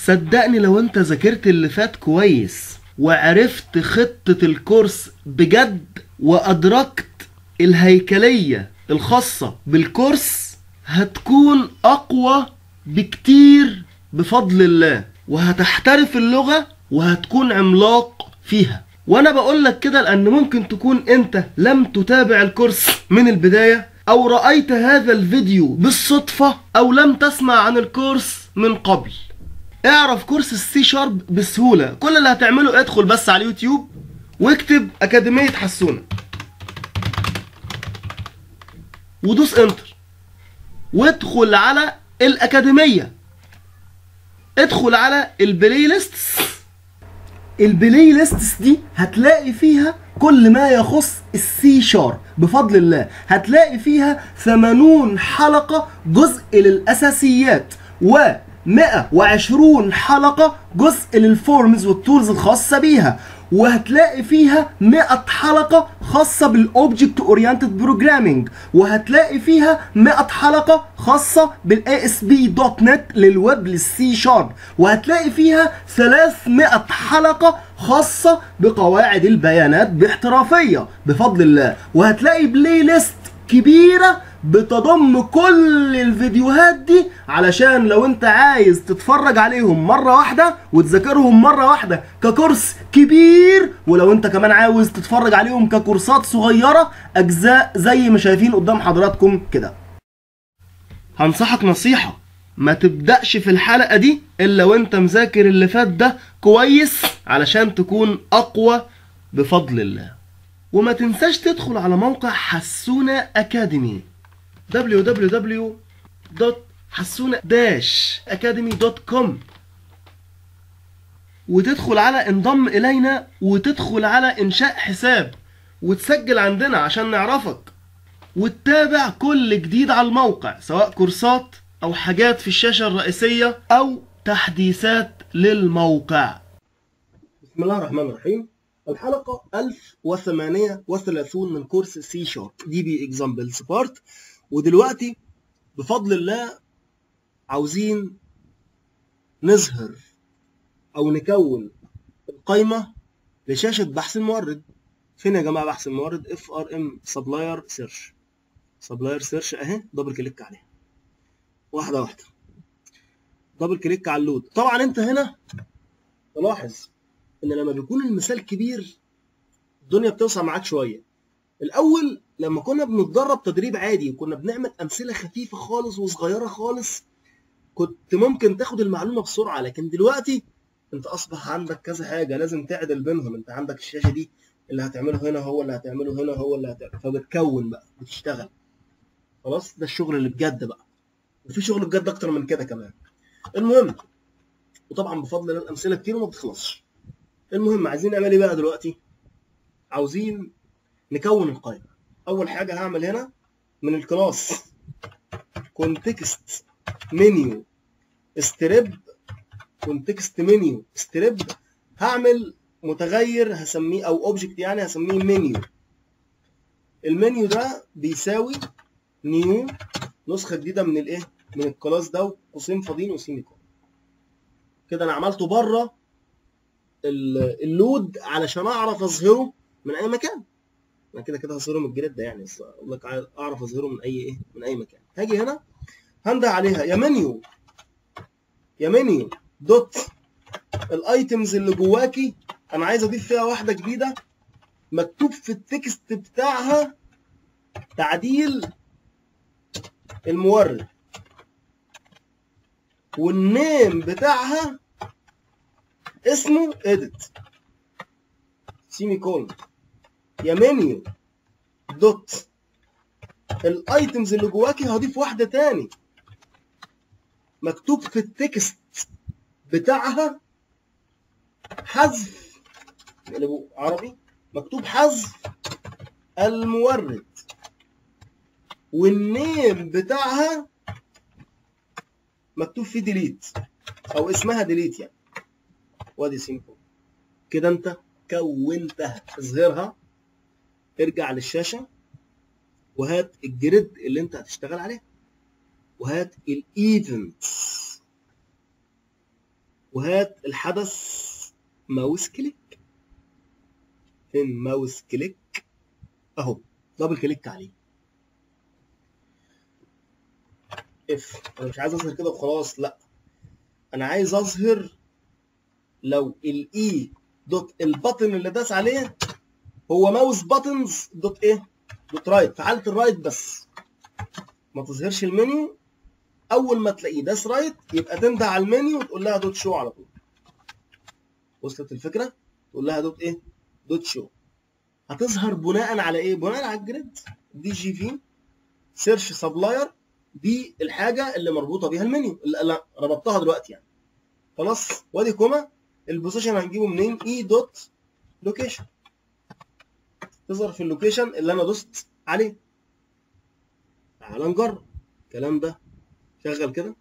صدقني لو انت ذاكرت اللي فات كويس وعرفت خطة الكورس بجد وأدركت الهيكلية الخاصة بالكورس هتكون أقوى بكتير بفضل الله وهتحترف اللغة وهتكون عملاق فيها وانا بقول لك كده لان ممكن تكون انت لم تتابع الكورس من البداية او رأيت هذا الفيديو بالصدفة او لم تسمع عن الكورس من قبل اعرف كورس السي شارب بسهولة كل اللي هتعمله ادخل بس على اليوتيوب واكتب اكاديمية حسونة ودوس انتر وادخل على الاكاديمية ادخل على البلاي ليستس البلاي ليستس دي هتلاقي فيها كل ما يخص السي شارب بفضل الله هتلاقي فيها 80 حلقة جزء للأساسيات و 120 حلقة جزء للفورمز والتولز الخاصة بيها وهتلاقي فيها 100 حلقة خاصة بالاوبجكت اورينتد بروجرامينج وهتلاقي فيها 100 حلقة خاصة بالاي اس بي دوت نت للويب للسي شارب وهتلاقي فيها 300 حلقة خاصة بقواعد البيانات باحترافية بفضل الله وهتلاقي بلاي ليست كبيرة بتضم كل الفيديوهات دي علشان لو انت عايز تتفرج عليهم مرة واحدة وتذاكرهم مرة واحدة ككورس كبير ولو انت كمان عاوز تتفرج عليهم ككورسات صغيرة اجزاء زي ما شايفين قدام حضراتكم كده هنصحك نصيحة ما تبدأش في الحلقة دي الا وانت مذاكر اللي فات ده كويس علشان تكون اقوى بفضل الله وما تنساش تدخل على موقع حسونة أكاديمي www.حسونة-academy.com وتدخل على انضم إلينا وتدخل على إنشاء حساب وتسجل عندنا عشان نعرفك وتتابع كل جديد على الموقع سواء كورسات أو حاجات في الشاشة الرئيسية أو تحديثات للموقع بسم الله الرحمن الرحيم الحلقة 1038 من كورس سي شارب دي بي اكزامبلز بارت ودلوقتي بفضل الله عاوزين نظهر او نكون القايمة لشاشة بحث المورد فين يا جماعة بحث المورد اف ار ام سبلاير سيرش سبلاير سيرش اهي دبل كليك عليها واحدة واحدة دبل كليك على اللود طبعا انت هنا تلاحظ ان لما بيكون المثال كبير الدنيا بتوسع معاك شويه الاول لما كنا بنتدرب تدريب عادي وكنا بنعمل امثله خفيفه خالص وصغيره خالص كنت ممكن تاخد المعلومه بسرعه لكن دلوقتي انت اصبح عندك كذا حاجه لازم تعدل بينهم انت عندك الشاشه دي اللي هتعمله هنا هو اللي هتعمله هنا هو اللي هتعمله فبتكون بقى بتشتغل خلاص ده الشغل اللي بجد بقى وفي شغل بجد اكتر من كده كمان المهم وطبعا بفضل الله الامثله كتير وما بتخلصش المهم عايزين نعمل ايه بقى دلوقتي عاوزين نكون القائمه اول حاجه هعمل هنا من الكلاس كونتكست منيو ستريب كونتكست منيو ستريب هعمل متغير هسميه او اوبجكت يعني هسميه منيو المنيو ده بيساوي نيو نسخه جديده من الايه من الكلاس ده وقوسين فاضيين وسيمي كولن كده انا عملته بره اللود علشان اعرف اظهره من اي مكان انا كده كده هظهره من الجريد ده يعني بس اقول لك اعرف اظهره من اي ايه من اي مكان هاجي هنا هنده عليها يا منيو يا منيو دوت الايتمز اللي جواكي انا عايز اضيف فيها واحده جديده مكتوب في التكست بتاعها تعديل المورد والنيم بتاعها اسمه edit سيمي كولن يا منيو دوت الايتمز اللي جواكي هضيف واحده تاني مكتوب في التكست بتاعها حذف نقلبه عربي مكتوب حذف المورد والنيم بتاعها مكتوب فيه ديليت او اسمها ديليت يعني وادي سيمبل كده انت كونتها اظهرها ارجع للشاشه وهات الجريد اللي انت هتشتغل عليه وهات الايفنتس وهات الحدث ماوس كليك فين ماوس كليك اهو دبل كليك عليه اف انا مش عايز اظهر كده وخلاص لا انا عايز اظهر لو الاي دوت البطن اللي داس عليه هو ماوس باتنز دوت ايه دوت رايت في حاله الرايت بس ما تظهرش المنيو اول ما تلاقيه داس رايت يبقى تنده على المنيو وتقول لها دوت شو على طول وصلت الفكره تقول لها دوت ايه دوت شو هتظهر بناء على ايه بناء على الجريد دي جي في سيرش سبلاير دي الحاجه اللي مربوطه بيها المنيو اللي انا ربطتها دلوقتي يعني خلاص وادي كوما البوزيشن هنجيبه منين اي دوت لوكيشن تظهر في اللوكيشن اللي انا دوست عليه تعال نجرب الكلام ده شغل كده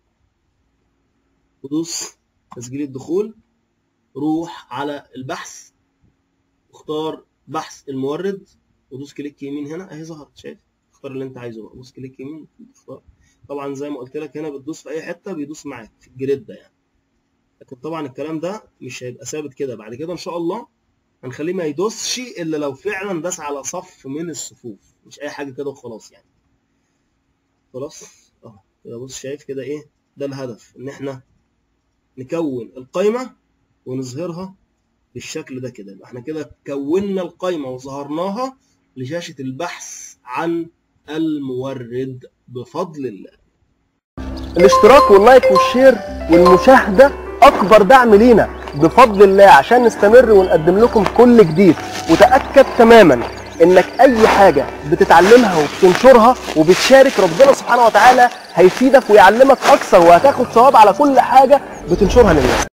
ودوس تسجيل الدخول روح على البحث واختار بحث المورد ودوس كليك يمين هنا اهي ظهرت شايف اختار اللي انت عايزه بقى دوس كليك يمين اختار طبعا زي ما قلت لك هنا بتدوس في اي حته بيدوس معاك في الجريد ده يعني لكن طبعا الكلام ده مش هيبقى ثابت كده بعد كده ان شاء الله هنخليه ما يدوسش الا لو فعلا داس على صف من الصفوف مش اي حاجه كده وخلاص يعني خلاص اهو كده بص شايف كده ايه ده الهدف ان احنا نكون القايمه ونظهرها بالشكل ده كده يبقى احنا كده كونا القايمه وظهرناها لشاشه البحث عن المورد بفضل الله الاشتراك واللايك والشير والمشاهدة أكبر دعم لينا بفضل الله عشان نستمر ونقدم لكم كل جديد وتأكد تماما إنك أي حاجة بتتعلمها وبتنشرها وبتشارك ربنا سبحانه وتعالى هيفيدك ويعلمك أكثر وهتاخد ثواب على كل حاجة بتنشرها للناس